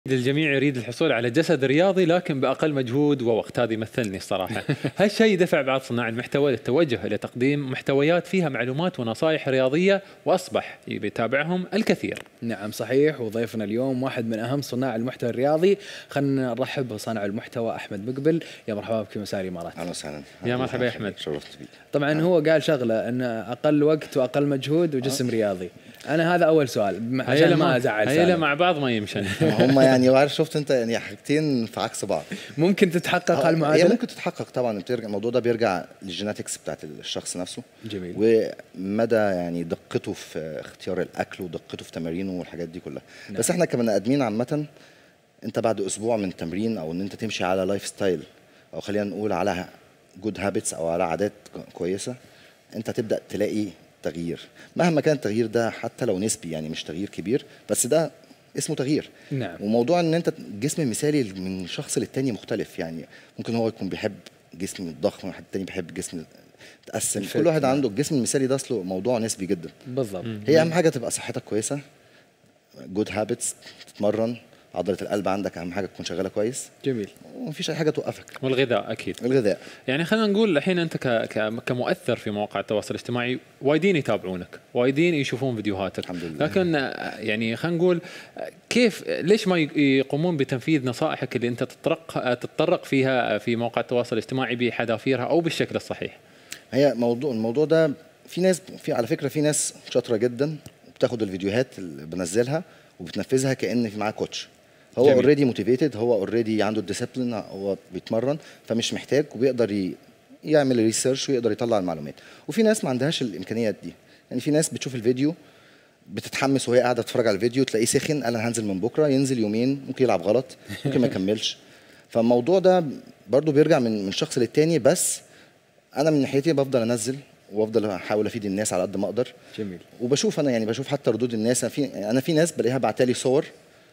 الجميع يريد الحصول على جسد رياضي لكن باقل مجهود ووقت هذا يمثلني الصراحه هالشيء دفع بعض صناع المحتوى للتوجه الى تقديم محتويات فيها معلومات ونصائح رياضيه واصبح يتابعهم الكثير نعم صحيح وضيفنا اليوم واحد من اهم صناع المحتوى الرياضي خلينا نرحب بصانع المحتوى احمد مقبل يا مرحبا بك في مساء الامارات اهلا وسهلا يا مرحبا يا احمد شرفت بيك طبعا هو قال شغله ان اقل وقت واقل مجهود وجسم رياضي انا هذا اول سؤال عشان ما ازعل هيلا سالم. مع بعض ما يمشن هم يعني وعارف شفت انت يعني حاجتين في عكس بعض ممكن تتحقق هي هالمعادله ممكن تتحقق طبعا بترجع الموضوع ده بيرجع للجيناتكس بتاعت الشخص نفسه جميل. ومدى يعني دقته في اختيار الاكل ودقته في تمارينه والحاجات دي كلها نعم. بس احنا كبني ادمين عامه انت بعد اسبوع من تمرين او ان انت تمشي على لايف ستايل او خلينا نقول على جود هابتس او على عادات ك- كويسه انت تبدا تلاقي تغيير مهما كان التغيير ده حتى لو نسبي يعني مش تغيير كبير بس ده اسمه تغيير نعم. وموضوع ان انت الجسم المثالي من شخص للتاني مختلف يعني ممكن هو يكون بيحب جسم الضخم واحد تاني بيحب جسم متقسم الفت، كل واحد نعم. عنده الجسم المثالي ده اصله موضوع نسبي جدا بالضبط هي اهم حاجه تبقى صحتك كويسه جود هابتس تتمرن عضله القلب عندك اهم حاجه تكون شغاله كويس جميل ومفيش اي حاجه توقفك والغذاء اكيد الغذاء يعني خلينا نقول الحين انت ك... ك... كمؤثر في مواقع التواصل الاجتماعي وايدين يتابعونك وايدين يشوفون فيديوهاتك الحمد لله. لكن آه، يعني خلينا نقول آه، كيف ليش ما ي- يقومون بتنفيذ نصائحك اللي انت تطرق آه، تتطرق فيها في مواقع التواصل الاجتماعي بحذافيرها او بالشكل الصحيح هي موضوع الموضوع ده في ناس في على فكره في ناس شاطره جدا بتاخد الفيديوهات اللي بنزلها وبتنفذها كان في معاه كوتش هو جميل. اوريدي موتيفيتد هو اوريدي عنده الديسيبلين هو بيتمرن فمش محتاج وبيقدر ي- يعمل ريسيرش ويقدر يطلع المعلومات وفي ناس ما عندهاش الامكانيات دي يعني في ناس بتشوف الفيديو بتتحمس وهي قاعده تتفرج على الفيديو تلاقيه سخن قال انا هنزل من بكره ينزل يومين ممكن يلعب غلط ممكن ما يكملش فالموضوع ده برضو بيرجع من من شخص للتاني بس انا من ناحيتي بفضل انزل وافضل احاول افيد الناس على قد ما اقدر جميل وبشوف انا يعني بشوف حتى ردود الناس أنا في انا في ناس بلاقيها بعتالي صور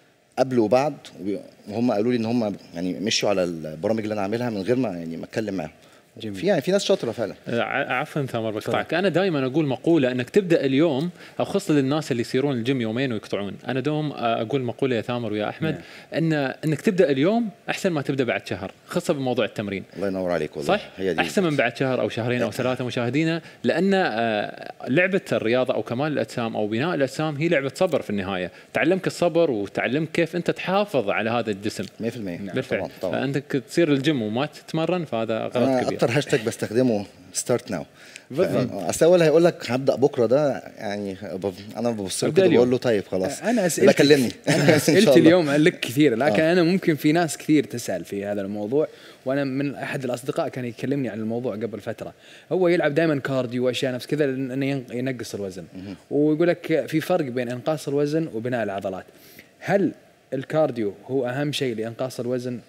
قبل وبعد وبي- وهم قالوا لي ان هم يعني مشوا على البرامج اللي انا عاملها من غير ما يعني ما اتكلم معاهم جميل. في يعني في ناس شاطره فعلا ع- عفوا ثامر بقطعك انا دائما اقول مقوله انك تبدا اليوم او خاصه للناس اللي يصيرون الجيم يومين ويقطعون انا دوم اقول مقوله يا ثامر ويا احمد نعم. ان انك تبدا اليوم احسن ما تبدا بعد شهر خاصه بموضوع التمرين الله ينور عليك والله صح هي دي احسن من بعد شهر او شهرين او ثلاثه مشاهدينا لان آه، لعبه الرياضه او كمال الاجسام او بناء الاجسام هي لعبه صبر في النهايه تعلمك الصبر وتعلمك كيف انت تحافظ على هذا الجسم 100% بالفعل طبعا طبعا فانك تصير الجيم وما تتمرن فهذا غلط انا كبير اكتر هاشتاج بستخدمه ستارت ناو بالضبط. اصل اول هيقول لك هبدا بكره ده يعني ب- انا ببص له ابدأ كده اليوم. بقول له طيب خلاص انا لا اسئلتي كلمني انا إن شاء اسئلتي الله. اليوم لك كثير لكن آه. انا ممكن في ناس كثير تسال في هذا الموضوع وانا من احد الاصدقاء كان يكلمني عن الموضوع قبل فتره هو يلعب دائما كارديو واشياء نفس كذا انه ين- ينقص الوزن ويقول لك في فرق بين انقاص الوزن وبناء العضلات هل الكارديو هو اهم شيء لانقاص الوزن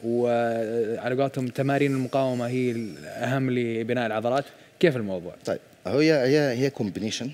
وعلى قولتهم تمارين المقاومه هي الاهم لبناء العضلات كيف الموضوع طيب هي هي هي كومبينيشن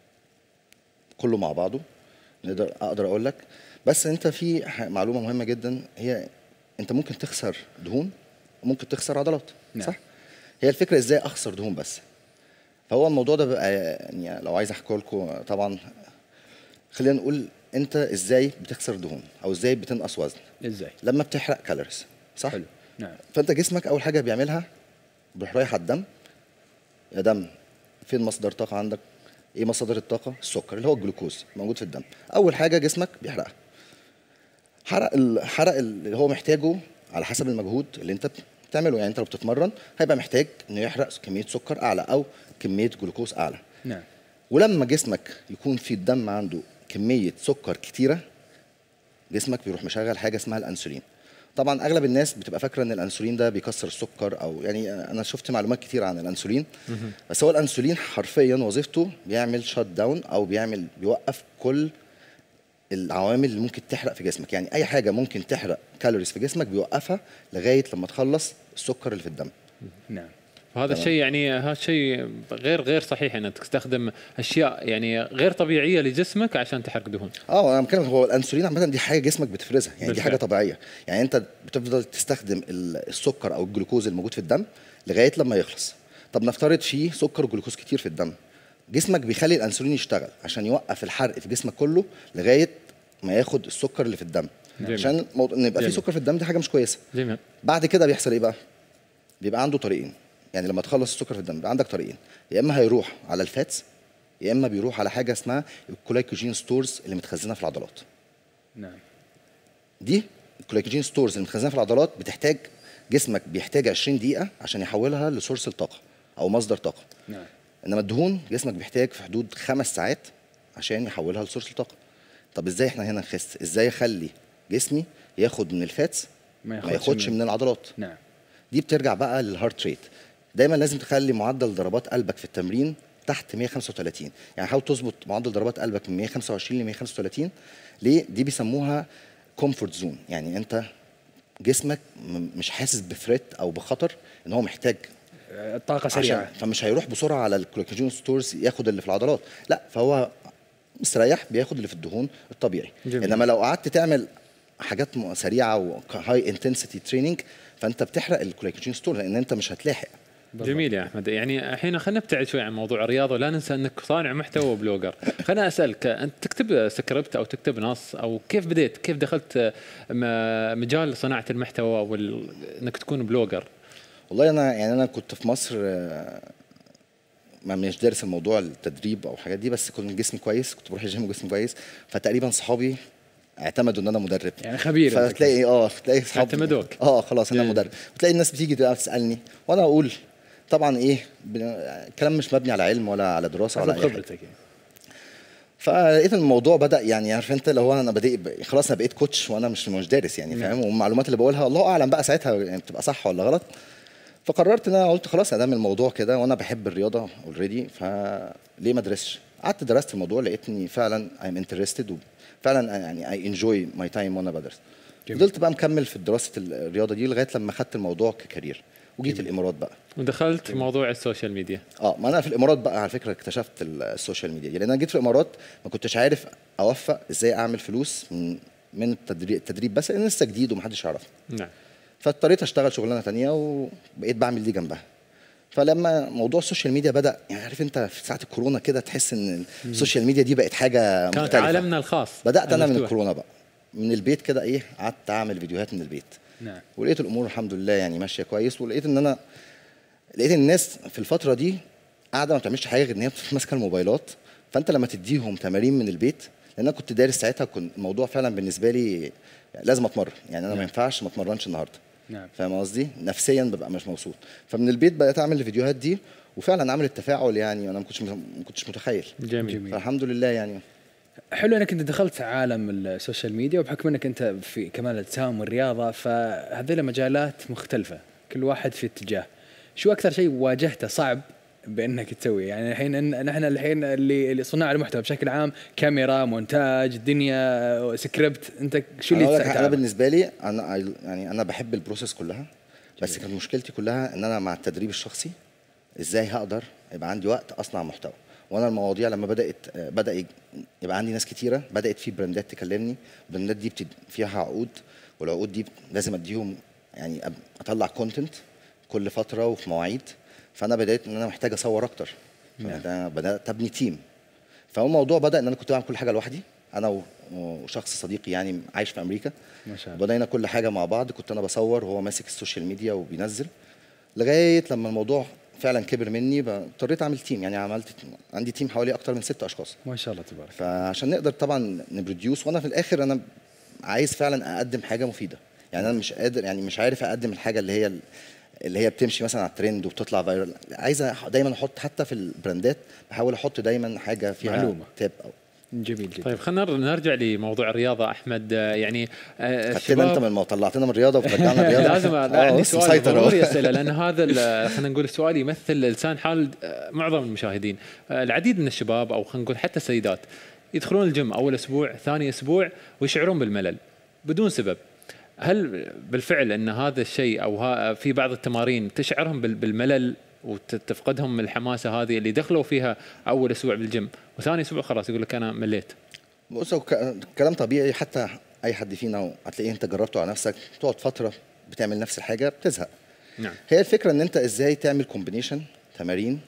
كله مع بعضه نقدر اقدر اقول لك بس انت في ح- معلومه مهمه جدا هي انت ممكن تخسر دهون وممكن تخسر عضلات نعم. صح هي الفكره ازاي اخسر دهون بس فهو الموضوع ده بقى يعني لو عايز احكي لكم طبعا خلينا نقول انت ازاي بتخسر دهون او ازاي بتنقص وزن ازاي لما بتحرق كالوريز صح حلو نعم فانت جسمك اول حاجه بيعملها بيروح رايح على الدم يا دم فين مصدر طاقه عندك ايه مصادر الطاقه السكر اللي هو الجلوكوز موجود في الدم اول حاجه جسمك بيحرقها حرق ال- حرق اللي هو محتاجه على حسب المجهود اللي انت بتعمله يعني انت لو بتتمرن هيبقى محتاج انه يحرق كميه سكر اعلى او كميه جلوكوز اعلى نعم ولما جسمك يكون في الدم عنده كميه سكر كتيره جسمك بيروح مشغل حاجه اسمها الانسولين طبعا اغلب الناس بتبقى فاكره ان الانسولين ده بيكسر السكر او يعني انا شفت معلومات كتير عن الانسولين بس هو الانسولين حرفيا وظيفته بيعمل شات داون او بيعمل بيوقف كل العوامل اللي ممكن تحرق في جسمك يعني اي حاجه ممكن تحرق كالوريز في جسمك بيوقفها لغايه لما تخلص السكر اللي في الدم نعم وهذا الشيء يعني هذا الشيء غير غير صحيح انك تستخدم اشياء يعني غير طبيعيه لجسمك عشان تحرق دهون اه انا بتكلم هو الانسولين عامه دي حاجه جسمك بتفرزها يعني دي بالفعل. حاجه طبيعيه يعني انت بتفضل تستخدم ال- السكر او الجلوكوز الموجود في الدم لغايه لما يخلص طب نفترض فيه سكر وجلوكوز كتير في الدم جسمك بيخلي الانسولين يشتغل عشان يوقف الحرق في جسمك كله لغايه ما ياخد السكر اللي في الدم جميل. عشان موضوع ان يبقى في جميل. سكر في الدم دي حاجه مش كويسه جميل بعد كده بيحصل ايه بقى بيبقى عنده طريقين يعني لما تخلص السكر في الدم بيبقى عندك طريقين يا اما هيروح على الفاتس يا اما بيروح على حاجه اسمها الكولايكوجين ستورز اللي متخزنه في العضلات نعم دي الكولايكوجين ستورز اللي متخزنه في العضلات بتحتاج جسمك بيحتاج 20 دقيقه عشان يحولها لسورس الطاقه او مصدر طاقه نعم انما الدهون جسمك بيحتاج في حدود خمس ساعات عشان يحولها لسورس الطاقه طب ازاي احنا هنا نخس ازاي اخلي جسمي ياخد من الفاتس ما ما ياخدش من العضلات نعم دي بترجع بقى للهارت ريت دايما لازم تخلي معدل ضربات قلبك في التمرين تحت 135 يعني حاول تظبط معدل ضربات قلبك من 125 ل 135 ليه دي بيسموها كومفورت زون يعني انت جسمك م- مش حاسس بثريت او بخطر ان هو محتاج الطاقه عشان سريعه فمش هيروح بسرعه على الكلوكوجين ستورز ياخد اللي في العضلات لا فهو مستريح بياخد اللي في الدهون الطبيعي جميل. انما لو قعدت تعمل حاجات م- سريعه وهاي انتنسيتي تريننج فانت بتحرق الكلوكوجين ستور لان انت مش هتلاحق جميل يا احمد يعني الحين خلينا نبتعد شوي عن موضوع الرياضه ولا ننسى انك صانع محتوى وبلوجر خلينا اسالك انت تكتب سكريبت او تكتب نص او كيف بديت كيف دخلت م- مجال صناعه المحتوى او ال- انك تكون بلوجر والله انا يعني انا كنت في مصر آه، ما مش دارس الموضوع التدريب او الحاجات دي بس كنت جسمي كويس كنت بروح الجيم وجسمي كويس فتقريبا صحابي اعتمدوا ان انا مدرب يعني خبير أنت فتلاقي اه تلاقي اصحاب اعتمدوك. اه خلاص انا جميل. مدرب وتلاقي الناس بتيجي تبقى تسالني وانا اقول طبعا ايه بن- الكلام مش مبني على علم ولا على دراسه ولا حسب اي حاجه خبرتك يعني. فلقيت إن الموضوع بدا يعني عارف انت لو انا بدي خلاص انا بقيت كوتش وانا مش مش دارس يعني فاهم والمعلومات اللي بقولها الله اعلم بقى ساعتها يعني بتبقى صح ولا غلط فقررت ان انا قلت خلاص ادام الموضوع كده وانا بحب الرياضه اوريدي فليه ما ادرسش قعدت درست الموضوع لقيتني فعلا I'm interested وفعلا يعني I enjoy my time وانا بدرس جميل. فضلت بقى مكمل في دراسه الرياضه دي لغايه لما خدت الموضوع ككارير وجيت الامارات بقى ودخلت موضوع السوشيال ميديا اه ما انا في الامارات بقى على فكره اكتشفت السوشيال ميديا دي لان انا جيت في الامارات ما كنتش عارف اوفق ازاي اعمل فلوس من من التدريب, التدريب بس لان لسه جديد ومحدش يعرفني نعم فاضطريت اشتغل شغلانه تانية وبقيت بعمل دي جنبها فلما موضوع السوشيال ميديا بدا يعني عارف انت في ساعه الكورونا كده تحس ان السوشيال ميديا دي بقت حاجه كانت مختلفه عالمنا الخاص بدات انا من المفتوح. الكورونا بقى من البيت كده ايه قعدت اعمل فيديوهات من البيت نعم ولقيت الامور الحمد لله يعني ماشيه كويس ولقيت ان انا لقيت الناس في الفتره دي قاعده ما بتعملش حاجه غير ان هي ماسكه الموبايلات فانت لما تديهم تمارين من البيت لان انا كنت دارس ساعتها كنت الموضوع فعلا بالنسبه لي لازم اتمرن يعني انا ما ينفعش ما اتمرنش النهارده نعم فاهم قصدي نفسيا ببقى مش مبسوط فمن البيت بدات اعمل الفيديوهات دي وفعلا عملت تفاعل يعني وانا ما كنتش ما كنتش متخيل جميل جميل. فالحمد لله يعني حلو انك انت دخلت عالم السوشيال ميديا وبحكم انك انت في كمال الاجسام والرياضه فهذه مجالات مختلفه كل واحد في اتجاه شو اكثر شيء واجهته صعب بانك تسويه يعني الحين إن- نحن الحين اللي اللي صناع المحتوى بشكل عام كاميرا مونتاج دنيا سكريبت انت شو أنا اللي أقول لك حاجة، انا تتعب؟ بالنسبه لي انا I- يعني انا بحب البروسيس كلها بس كانت مشكلتي كلها ان انا مع التدريب الشخصي ازاي هقدر يبقى عندي وقت اصنع محتوى وانا المواضيع لما بدات آه، بدا يج- يبقى عندي ناس كتيره بدات في براندات تكلمني البراندات دي بتد... فيها عقود والعقود دي لازم اديهم يعني أب- اطلع كونتنت كل فتره وفي مواعيد فانا بدات ان انا محتاج اصور اكتر فأنا بدات ابني تيم فهو الموضوع بدا ان انا كنت بعمل كل حاجه لوحدي انا و- وشخص صديقي يعني عايش في امريكا ما شاء الله بدأنا كل حاجة مع بعض كنت أنا بصور وهو ماسك السوشيال ميديا وبينزل لغاية لما الموضوع فعلا كبر مني ب- اضطريت أعمل تيم يعني عملت عندي تيم حوالي أكتر من ست أشخاص ما شاء الله تبارك فعشان نقدر طبعا نبروديوس وأنا في الآخر أنا عايز فعلا أقدم حاجة مفيدة يعني أنا مش قادر يعني مش عارف أقدم الحاجة اللي هي اللي هي بتمشي مثلا على الترند وبتطلع فايرال عايز أح- دايما احط حتى في البراندات بحاول احط دايما حاجه فيها معلومة. تاب او جميل جدا طيب خلينا نر- نرجع لموضوع الرياضه احمد آه، يعني آه، خدتنا انت من طلعتنا من الرياضه وترجعنا الرياضه لازم آه، عندي بص سؤال مسيطر أهو. ضروري اساله لان هذا ال- خلينا نقول السؤال يمثل لسان حال آه، معظم المشاهدين آه، العديد من الشباب او خلينا نقول حتى السيدات يدخلون الجيم اول اسبوع ثاني اسبوع ويشعرون بالملل بدون سبب هل بالفعل ان هذا الشيء او ها في بعض التمارين تشعرهم بال- بالملل وتفقدهم الحماسه هذه اللي دخلوا فيها اول اسبوع بالجيم وثاني اسبوع خلاص يقول لك انا مليت بص هو ك- كلام طبيعي حتى اي حد فينا هتلاقيه انت جربته على نفسك تقعد فتره بتعمل نفس الحاجه بتزهق نعم هي الفكره ان انت ازاي تعمل كومبينيشن تمارين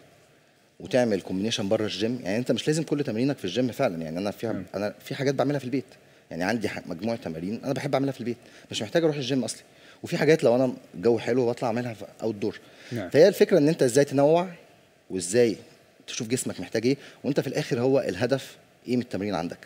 وتعمل كومبينيشن بره الجيم يعني انت مش لازم كل تمرينك في الجيم فعلا يعني انا في انا في حاجات بعملها في البيت يعني عندي ح- مجموعه تمارين انا بحب اعملها في البيت مش محتاج اروح الجيم اصلي وفي حاجات لو انا الجو حلو بطلع اعملها في اوت دور نعم. فهي الفكره ان انت ازاي تنوع وازاي تشوف جسمك محتاج ايه وانت في الاخر هو الهدف ايه من التمرين عندك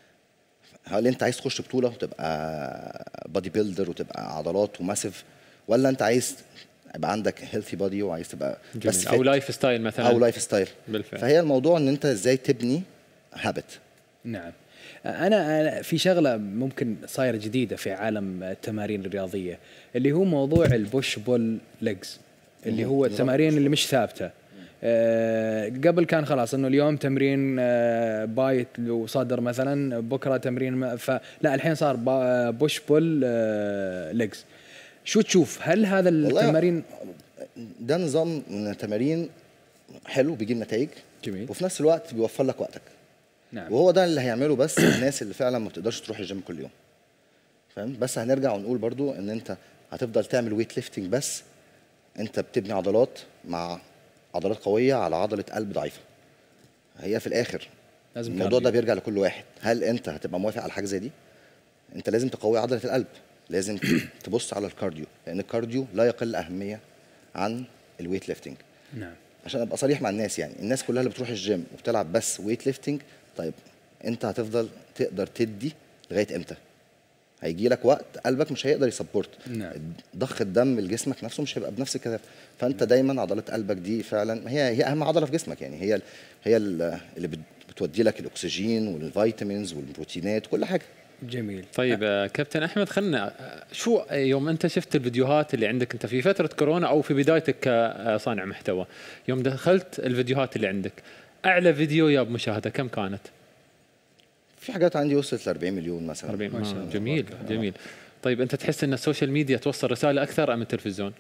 هل انت عايز تخش بطوله وتبقى بادي بيلدر وتبقى عضلات وماسيف ولا انت عايز يبقى عندك هيلثي بادي وعايز تبقى بس جميل. او fit لايف ستايل مثلا او لايف ستايل بالفعل. فهي الموضوع ان انت ازاي تبني هابت نعم أنا أنا في شغلة ممكن صايرة جديدة في عالم التمارين الرياضية اللي هو موضوع البوش بول ليجز اللي هو التمارين اللي مش ثابتة آه، قبل كان خلاص انه اليوم تمرين آه، بايت وصدر مثلا بكره تمرين ما- فلا الحين صار با- بوش بول آه، ليجز شو تشوف هل هذا والله التمارين ده نظام من التمارين حلو بيجيب نتائج جميل. وفي نفس الوقت بيوفر لك وقتك نعم وهو ده اللي هيعمله بس الناس اللي فعلا ما بتقدرش تروح الجيم كل يوم فاهم بس هنرجع ونقول برضو ان انت هتفضل تعمل ويت ليفتنج بس انت بتبني عضلات مع عضلات قويه على عضله قلب ضعيفه هي في الاخر لازم الموضوع كارديو. ده بيرجع لكل واحد هل انت هتبقى موافق على حاجه زي دي انت لازم تقوي عضله القلب لازم تبص على الكارديو لان الكارديو لا يقل اهميه عن الويت ليفتنج نعم عشان ابقى صريح مع الناس يعني الناس كلها اللي بتروح الجيم وبتلعب بس ويت ليفتنج طيب انت هتفضل تقدر تدي لغايه امتى هيجي لك وقت قلبك مش هيقدر يسبورت نعم. ضخ الدم لجسمك نفسه مش هيبقى بنفس الكثافه فانت دايما عضلات قلبك دي فعلا هي هي اهم عضله في جسمك يعني هي ال- هي ال- اللي بت- بتودي لك الاكسجين والفيتامينز والبروتينات كل حاجه جميل طيب آه، كابتن احمد خلنا آه، شو يوم انت شفت الفيديوهات اللي عندك انت في فتره كورونا او في بدايتك كصانع محتوى يوم دخلت الفيديوهات اللي عندك اعلى فيديو يا مشاهده كم كانت؟ في حاجات عندي وصلت ل 40 مليون مثلا 40 ما شاء آه، الله. جميل جميل طيب انت تحس ان السوشيال ميديا توصل رساله اكثر ام التلفزيون؟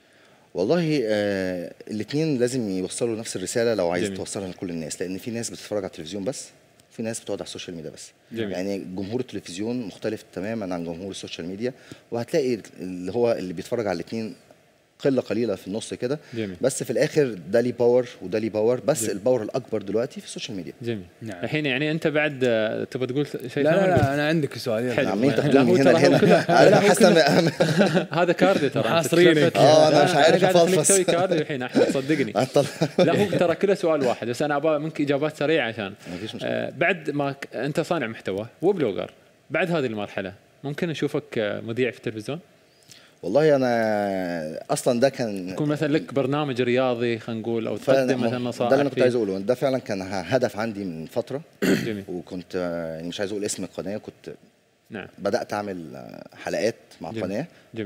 والله آه الاثنين لازم يوصلوا نفس الرساله لو عايز جميل. توصلها لكل الناس لان في ناس بتتفرج على التلفزيون بس في ناس بتقعد على السوشيال ميديا بس جميل. يعني جمهور التلفزيون مختلف تماما عن جمهور السوشيال ميديا وهتلاقي اللي هو اللي بيتفرج على الاثنين قله قليله في النص كده جميل. بس في الاخر ده ليه باور وده ليه باور بس جميل. الباور الاكبر دلوقتي في السوشيال ميديا جميل نعم. الحين يعني انت بعد آه، تبغى تقول شيء لا لا ثاني؟ لا انا عندك سؤال يلا. حلو. عمالين لا، تاخدوني هو هنا ترى هو هنا كله- انا لا، هو حاسس إن- هذا كارديو ترى أنت محاصرينك. تتلفت. آه، أنا مش لا، عارف قاعد أخليك أفلفص. تسوي كارديو الحين احمد صدقني لا هو ترى كله سؤال واحد بس انا ابغى منك اجابات سريعه عشان مفيش مشكلة. آه بعد ما ك- انت صانع محتوى وبلوجر بعد هذه المرحله ممكن نشوفك آه، مذيع في التلفزيون والله انا اصلا ده كان يكون مثلا لك برنامج رياضي خلينا نقول او فعلاً تقدم ما- مثلا نصائح ده اللي انا كنت فيه. عايز اقوله ده فعلا كان هدف عندي من فتره جميل وكنت آه، يعني مش عايز اقول اسم القناه كنت نعم بدات اعمل آه، حلقات مع جميل. قناه جميل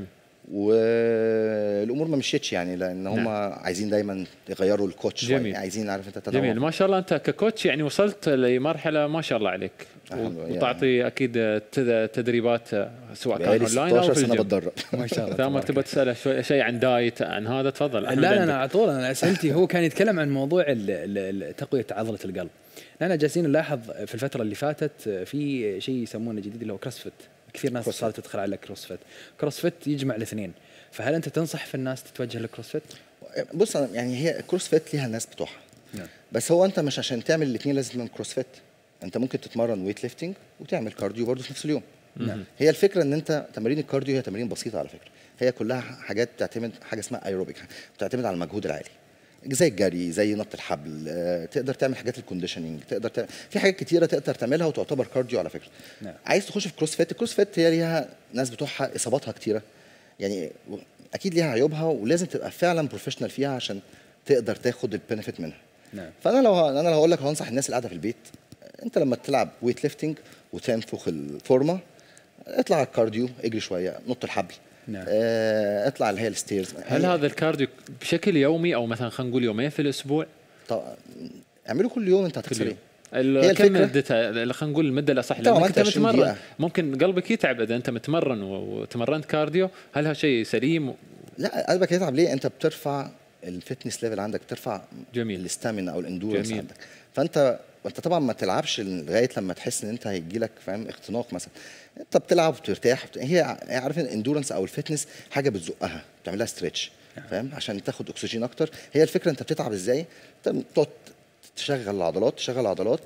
والامور ما مشيتش يعني لان هم عايزين دايما يغيروا الكوتش شوية، جميل. عايزين عارف انت تنوع. جميل ما شاء الله انت ككوتش يعني وصلت لمرحله ما شاء الله عليك الحمد لله. وتعطي اكيد آه، تد- تدريبات آه، سواء كان بقالي اونلاين او 16 في سنه الجيم بتدرب ما شاء الله ثم تبارك تبغى تساله شوي شيء عن دايت عن هذا تفضل لا أحمد لا عندك. انا على طول انا اسئلتي هو كان يتكلم عن موضوع ال- ال- ال- تقويه عضله القلب. احنا جالسين نلاحظ في الفتره اللي فاتت في شيء يسمونه جديد اللي هو كروسفيت. كثير ناس كروسفيت. صارت تدخل على كروسفيت. كروسفيت يجمع الاثنين. فهل انت تنصح في الناس تتوجه للكروسفيت؟ بص أنا يعني هي الكروس فيت ليها الناس بتوعها نعم. بس هو انت مش عشان تعمل الاثنين لازم تعمل كروس فيت انت ممكن تتمرن ويت ليفتنج وتعمل كارديو برضه في نفس اليوم نعم. هي الفكره ان انت تمارين الكارديو هي تمارين بسيطه على فكره هي كلها حاجات بتعتمد حاجه اسمها ايروبيك بتعتمد على المجهود العالي زي الجري زي نط الحبل آه، تقدر تعمل حاجات الكونديشننج تقدر تعمل في حاجات كتيره تقدر تعملها وتعتبر كارديو على فكره نعم. عايز تخش في كروس فيت الكروس فيت هي ليها ناس بتوعها اصاباتها كتيره يعني اكيد ليها عيوبها ولازم تبقى فعلا بروفيشنال فيها عشان تقدر تاخد البنفيت منها نعم. فانا لو انا لو هقول لك هنصح الناس اللي قاعده في البيت انت لما تلعب ويت ليفتنج وتنفخ الفورمه اطلع على الكارديو اجري شويه نط الحبل نعم. آه اطلع اللي هي الستيرز هل هذا الكارديو بشكل يومي او مثلا خلينا نقول يومين في الاسبوع طب اعمله كل يوم انت كل هتخسر يوم ايه ال- هي كم الفكرة- مدتها خلينا نقول المده الاصح أنت لو لانك عملت انت 20 متمرن دقيقة. ممكن قلبك يتعب اذا انت متمرن و- وتمرنت كارديو هل هذا شيء سليم لا قلبك هيتعب ليه انت بترفع الفتنس ليفل عندك بترفع جميل. الاستامينا او الاندورنس جميل. عندك فانت انت طبعا ما تلعبش لغايه لما تحس ان انت هيجي لك فاهم اختناق مثلا انت بتلعب وبترتاح بت- هي ع- عارف ان الاندورنس او الفتنس حاجه بتزقها بتعملها ستريتش فاهم عشان تاخد اكسجين اكتر هي الفكره انت بتتعب ازاي انت بتقعد تشغل العضلات تشغل العضلات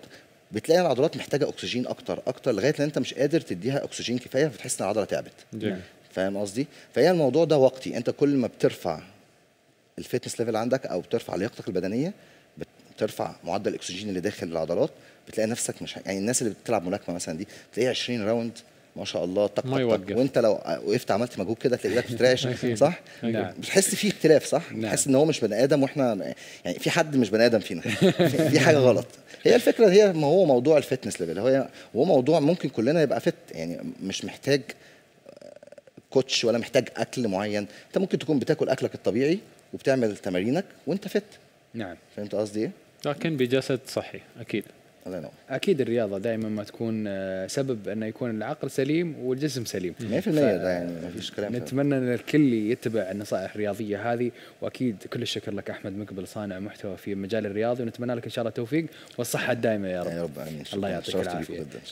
بتلاقي العضلات محتاجه اكسجين اكتر اكتر لغايه لان انت مش قادر تديها اكسجين كفايه فتحس ان العضله تعبت جميل فاهم قصدي فهي الموضوع ده وقتي انت كل ما بترفع الفتنس ليفل عندك او بترفع لياقتك البدنيه بت- بترفع معدل الاكسجين اللي داخل العضلات بتلاقي نفسك مش يعني الناس اللي بتلعب ملاكمه مثلا دي تلاقيه 20 راوند ما شاء الله طق ما طق طق. يوقف. وانت لو وقفت عملت مجهود كده تلاقي ايدك بترعش أكيد. صح؟ نعم. بتحس فيه اختلاف صح؟ نعم. بتحس ان هو مش بني ادم واحنا يعني في حد مش بني ادم فينا في في حاجه غلط هي الفكره هي ما هو موضوع الفتنس ليفل هو هو موضوع ممكن كلنا يبقى فت يعني مش محتاج كوتش ولا محتاج اكل معين انت ممكن تكون بتاكل اكلك الطبيعي وبتعمل تمارينك وانت فت نعم فهمت قصدي ايه؟ لكن بجسد صحي اكيد الله ينور اكيد الرياضه دائما ما تكون آه، سبب انه يكون العقل سليم والجسم سليم 100% ده يعني ما فيش كلام فيه. نتمنى ان الكل يتبع النصائح الرياضيه هذه واكيد كل الشكر لك احمد مقبل صانع محتوى في المجال الرياضي ونتمنى لك ان شاء الله التوفيق والصحه الدائمه يا رب يا رب امين الله شكراً. يعطيك شرفت بيكم العافيه جدا